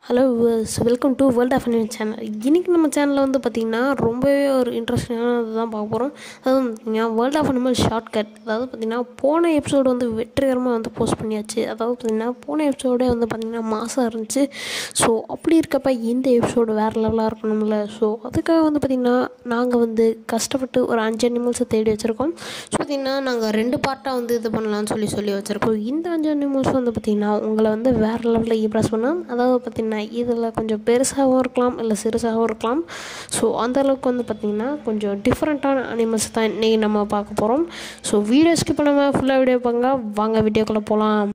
hello welcome to world of animal channel இன்றைக்கி நம்ம சேனலில் வந்து பார்த்திங்கன்னா ரொம்பவே ஒரு இன்ட்ரெஸ்டிங்கானது தான் பார்க்க போகிறோம் அதாவது பார்த்திங்கன்னா வேர்ல்ட் ஆஃப் அனிமல் ஷார்ட்கட் அதாவது பார்த்திங்கன்னா போன எபிசோடு வந்து வெற்றிகரமாக வந்து போஸ்ட் பண்ணியாச்சு அதாவது பார்த்திங்கன்னா போன எபிசோடே வந்து பார்த்திங்கன்னா மாதம் இருந்துச்சு ஸோ அப்படி இருக்கப்ப இந்த எபிசோடு வேறு லெவலாக இருக்கணும்ல ஸோ அதுக்காக வந்து பார்த்திங்கன்னா நாங்கள் வந்து கஷ்டப்பட்டு ஒரு அஞ்சு அனிமல்ஸை தேடி வச்சுருக்கோம் ஸோ பார்த்திங்கன்னா நாங்கள் ரெண்டு பார்ட்டாக வந்து இது பண்ணலாம்னு சொல்லி சொல்லி வச்சுருக்கோம் இந்த அஞ்சு அனிமல்ஸ் வந்து பார்த்திங்கன்னா உங்களை வந்து வேறு லெவலில் இம்ப்ரெஸ் பண்ணலாம் அதாவது பார்த்திங்கன்னா இதில் கொஞ்சம் பெருசாகவும் இருக்கலாம் இல்லை சிறுசாகவும் இருக்கலாம் ஸோ அந்தளவுக்கு வந்து பார்த்திங்கன்னா கொஞ்சம் டிஃப்ரெண்ட்டான அனிமல்ஸ் தான் இன்றைக்கி நம்ம பார்க்க போகிறோம் ஸோ வீடியோ ஸ்கிப் பண்ணாமல் ஃபுல்லாக வீடியோ பாருங்க வாங்க வீடியோக்குள்ளே போகலாம்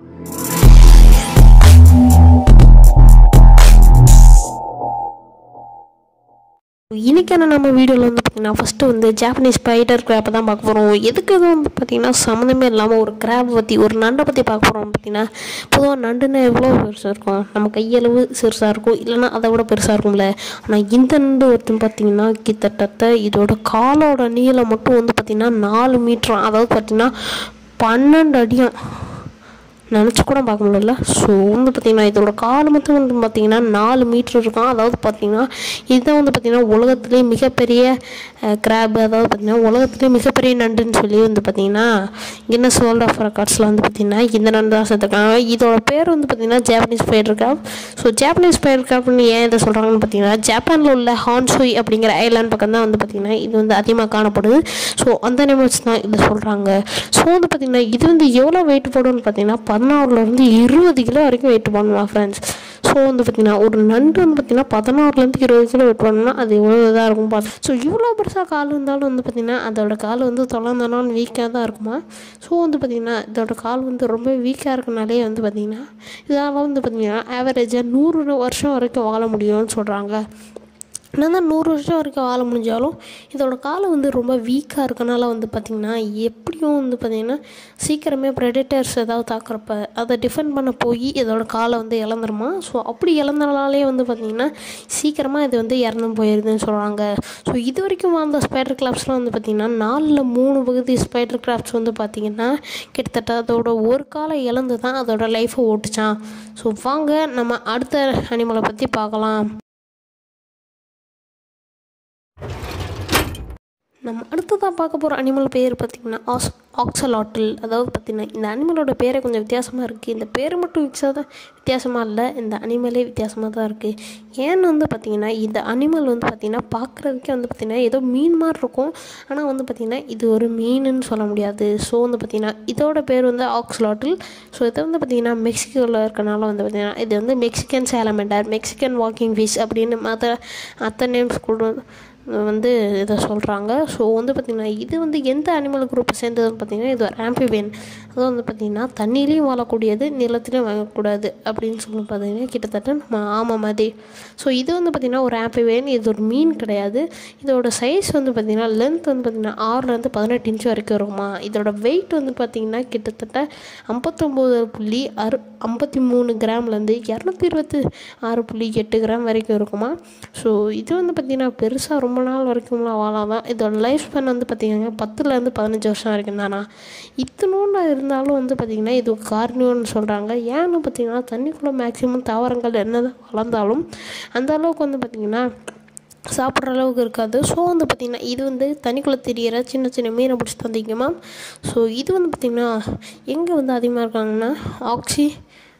இன்றைக்கான நம்ம வீடியோவில் வந்து பார்த்திங்கன்னா ஃபஸ்ட்டு வந்து ஜாப்பனீஸ் ஸ்பைடர் கிராப்பை தான் பார்க்க போகிறோம் எதுக்கு இது வந்து பார்த்திங்கன்னா சம்மந்தமே இல்லாமல் ஒரு கிராப் பற்றி ஒரு நண்டை பற்றி பார்க்க போகிறோம் பார்த்திங்கன்னா பொதுவாக நண்டுன்னா எவ்வளோ பெருசாக இருக்கும் நம்ம கையளவு சிறுசாக இருக்கும் இல்லைன்னா அதை விட பெருசாக இருக்கும்ல ஆனால் இந்த நண்டு ஒருத்தன் பார்த்திங்கன்னா கிட்டத்தட்ட இதோட காலோட நீளம் மட்டும் வந்து பார்த்திங்கன்னா நாலு மீட்டர் அதாவது பார்த்திங்கன்னா பன்னெண்டு அடியும் நினச்சி கூட பார்க்க முடியல ஸோ வந்து பார்த்திங்கன்னா இதோட கால் மட்டும் வந்து பார்த்திங்கன்னா நாலு மீட்ரு இருக்கும் அதாவது பார்த்திங்கன்னா இதுதான் வந்து பார்த்திங்கன்னா உலகத்துலேயே மிகப்பெரிய கிராப் அதாவது பார்த்திங்கன்னா உலகத்துலேயே மிகப்பெரிய நண்டுன்னு சொல்லி வந்து பார்த்திங்கன்னா கின்னஸ் வேர்ல்ட் ஆஃப் ரெக்கார்ட்ஸில் வந்து பார்த்திங்கன்னா இந்த நண்டு தான் சேர்த்துருக்காங்க இதோட பேர் வந்து பார்த்திங்கன்னா Japanese spider crab so Japanese spider கிராப்னு ஏன் இதை சொல்கிறாங்கன்னு பார்த்திங்கன்னா ஜப்பானில் உள்ள ஹான்சோய் அப்படிங்கிற ஐலாண்ட் பக்கம் தான் வந்து பார்த்திங்கன்னா இது வந்து அதிகமாக காணப்படுது ஸோ அந்த நிமிஷம் தான் இதை சொல்கிறாங்க ஸோ வந்து பார்த்திங்கன்னா இது வந்து எவ்வளோ வெயிட் போடும்னு பார்த்திங்கன்னா பதினாறுலேருந்து இருபது கிலோ வரைக்கும் வெயிட் பண்ணுமா ஃப்ரெண்ட்ஸ் ஸோ வந்து பார்த்திங்கன்னா ஒரு நண்டு வந்து பார்த்திங்கன்னா பதினாறுலேருந்து இருபது கிலோ வெயிட் பண்ணணும்னா அது எவ்வளோ இதாக இருக்கும் பார்த்து ஸோ இவ்வளோ பெருசாக கால் இருந்தாலும் வந்து பார்த்திங்கன்னா அதோட கால் வந்து தொலைந்தாலும் வீக்காக தான் இருக்குமா ஸோ வந்து பார்த்திங்கன்னா இதோட கால் வந்து ரொம்ப வீக்காக இருக்கனாலே வந்து பார்த்திங்கன்னா இதால் வந்து பார்த்திங்கன்னா ஆவரேஜாக நூறு வருஷம் வரைக்கும் வாழ முடியும்னு சொல்கிறாங்க என்ன தான் நூறு வருஷம் வரைக்கும் வாழ முடிஞ்சாலும் இதோட காலம் வந்து ரொம்ப வீக்காக இருக்கனால வந்து பார்த்திங்கன்னா எப்படியும் வந்து பார்த்திங்கன்னா சீக்கிரமே ப்ரெடிட்டர்ஸ் ஏதாவது தாக்குறப்ப அதை டிஃபெண்ட் பண்ண போய் இதோட காலை வந்து இழந்துருமா ஸோ அப்படி இழந்தனாலே வந்து பார்த்திங்கன்னா சீக்கிரமாக இது வந்து இறந்து போயிருதுன்னு சொல்கிறாங்க ஸோ இது வரைக்கும் வாழ்ந்த ஸ்பைடர் கிராஃப்ட்ஸ்லாம் வந்து பார்த்திங்கன்னா நாலில் மூணு பகுதி ஸ்பைடர் கிராஃப்ட்ஸ் வந்து பார்த்திங்கன்னா கிட்டத்தட்ட அதோட ஒரு காலை இழந்து தான் அதோட லைஃப்பை ஓட்டுச்சான் ஸோ வாங்க நம்ம அடுத்த அனிமலை பற்றி பார்க்கலாம் நம்ம அடுத்ததாக பார்க்க போகிற அனிமல் பேர் பார்த்திங்கன்னா ஆஸ் ஆக்சலாட்டில் அதாவது பார்த்திங்கன்னா இந்த அனிமலோட பேரே கொஞ்சம் வித்தியாசமாக இருக்குது இந்த பேர் மட்டும் வித்தியாச வித்தியாசமாக இல்லை இந்த அனிமலே வித்தியாசமாக தான் இருக்குது ஏன்னு வந்து பார்த்திங்கன்னா இந்த அனிமல் வந்து பார்த்திங்கன்னா பார்க்குறதுக்கே வந்து பார்த்திங்கன்னா ஏதோ மீன் மாதிரி இருக்கும் ஆனால் வந்து பார்த்திங்கன்னா இது ஒரு மீனுன்னு சொல்ல முடியாது ஸோ வந்து பார்த்திங்கன்னா இதோட பேர் வந்து ஆக்ஸ்லாட்டில் ஸோ இதை வந்து பார்த்திங்கன்னா மெக்சிகோவில் இருக்கனால வந்து பார்த்திங்கன்னா இது வந்து Mexican salamander Mexican walking fish அப்படின்னு மற்ற அத்தனை நேம்ஸ் கூட வந்து இதை சொல்கிறாங்க ஸோ வந்து பார்த்திங்கன்னா இது வந்து எந்த அனிமல் குரூப்பை சேர்ந்ததுன்னு பார்த்திங்கன்னா இது ஒரு ஆம்பிபியன் அது வந்து பார்த்திங்கன்னா தண்ணியிலையும் வாழக்கூடியது நிலத்துலையும் வாழக்கூடாது அப்படின்னு சொல்லி பார்த்திங்கன்னா கிட்டத்தட்ட நம்ம ஆமை மாதிரி ஸோ இது வந்து பார்த்திங்கன்னா ஒரு ஆம்பிபியன் இது ஒரு மீன் கிடையாது இதோட சைஸ் வந்து பார்த்திங்கன்னா லென்த் வந்து பார்த்திங்கன்னா ஆறுலேருந்து பதினெட்டு இன்ச் வரைக்கும் இருக்குமா இதோட வெயிட் வந்து பார்த்திங்கன்னா கிட்டத்தட்ட ஐம்பத்தொம்போது புள்ளி அறு ஐம்பத்தி மூணு கிராம்லேருந்து இரநூத்தி இருபத்தி ஆறு புள்ளி எட்டு கிராம் வரைக்கும் இருக்குமா ஸோ இது வந்து பார்த்திங்கன்னா பெருசாக ரொம்ப ரொம்ப நாள் வரைக்கும்லாம் வாழாதான் இதோட லைஃப் ஸ்பேன் வந்து பார்த்திங்கன்னா பத்துலேருந்து பதினஞ்சு வருஷம் வரைக்கும் தானா இத்தனோண்டா இருந்தாலும் வந்து பார்த்திங்கன்னா இது கார்னியோன்னு சொல்கிறாங்க ஏன்னு பார்த்திங்கன்னா தண்ணிக்குள்ளே மேக்ஸிமம் தாவரங்கள் என்ன வளர்ந்தாலும் அந்த அளவுக்கு வந்து பார்த்திங்கன்னா சாப்பிட்ற அளவுக்கு இருக்காது ஸோ வந்து பார்த்திங்கன்னா இது வந்து தண்ணிக்குள்ளே தெரியிற சின்ன சின்ன மீனை பிடிச்சி தந்திக்குமா ஸோ இது வந்து பார்த்திங்கன்னா எங்கே வந்து அதிகமாக இருக்காங்கன்னா ஆக்சி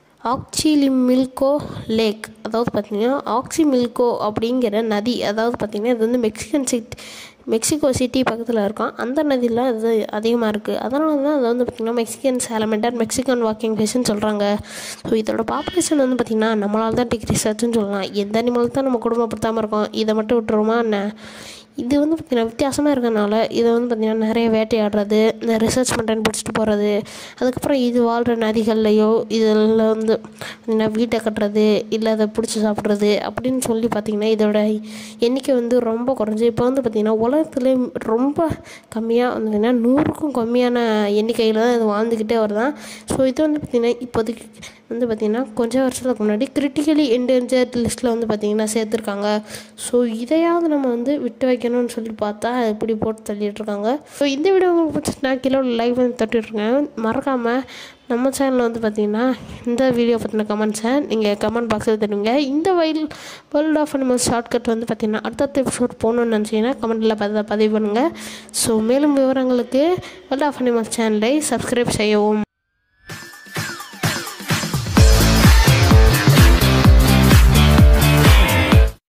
ஆக்சிலி மில்கோ லேக் அதாவது பார்த்திங்கன்னா ஆக்சி மில்கோ அப்படிங்கிற நதி அதாவது பார்த்திங்கன்னா இது வந்து மெக்சிகன் சிட்டி மெக்சிகோ சிட்டி பக்கத்தில் இருக்கும் அந்த நதியில் அது அதிகமாக இருக்குது அதனால தான் அது வந்து பார்த்திங்கன்னா மெக்சிகன் சேலமெண்டர் மெக்சிகன் வாக்கிங் ஃபிஷ்னு சொல்கிறாங்க ஸோ இதோட பாப்புலேஷன் வந்து பார்த்திங்கன்னா நம்மளால் தான் டிகிரி சர்ச்சுன்னு சொல்லலாம் எந்த அனிமல் தான் நம்ம குடும்பப்படுத்தாமல் இருக்கோம் இதை மட்டும் விட்டுருமா என்ன இது வந்து பார்த்திங்கன்னா வித்தியாசமாக இருக்கனால இதை வந்து பார்த்திங்கன்னா நிறைய வேட்டையாடுறது இந்த ரிசர்ச் பண்ணுறேன்னு பிடிச்சிட்டு போகிறது அதுக்கப்புறம் இது வாழ்கிற நதிகள்லையோ இதில் வந்து பார்த்திங்கன்னா வீட்டை கட்டுறது இல்லை அதை பிடிச்சி சாப்பிட்றது அப்படின்னு சொல்லி பார்த்திங்கன்னா இதோட எண்ணிக்கை வந்து ரொம்ப குறைஞ்சி இப்போ வந்து பார்த்திங்கன்னா உலகத்துலேயே ரொம்ப கம்மியாக வந்து பார்த்திங்கன்னா நூறுக்கும் கம்மியான எண்ணிக்கையில் தான் இது வாழ்ந்துக்கிட்டே வருதான் ஸோ இது வந்து பார்த்திங்கன்னா இப்போதைக்கு வந்து பார்த்திங்கன்னா கொஞ்சம் வருஷத்துக்கு முன்னாடி கிரிட்டிக்கலி என்டேஞ்சர்ட் லிஸ்ட்டில் வந்து பார்த்திங்கன்னா சேர்த்துருக்காங்க ஸோ இதையாவது நம்ம வந்து விட்டு வைக்கணும்னு சொல்லி பார்த்தா இப்படி போட்டு தள்ளிட்டு இருக்காங்க ஸோ இந்த வீடியோ உங்களுக்கு பிடிச்சிருந்தா கீழே லைக் பண்ணி தட்டிட்டுருங்க மறக்காமல் நம்ம சேனலில் வந்து பார்த்திங்கன்னா இந்த வீடியோ பற்றின கமெண்ட்ஸை நீங்கள் கமெண்ட் பாக்ஸில் தருவீங்க இந்த while world of animals shortcut வந்து பார்த்திங்கன்னா அடுத்தடுத்த எபிசோட் போகணுன்னு நினச்சிங்கன்னா கமெண்ட்டில் பதிவு பதிவு பண்ணுங்கள் ஸோ மேலும் விவரங்களுக்கு வேர்ல்ட் ஆஃப் அனிமல்ஸ் சேனலை சப்ஸ்கிரைப் செய்யவும்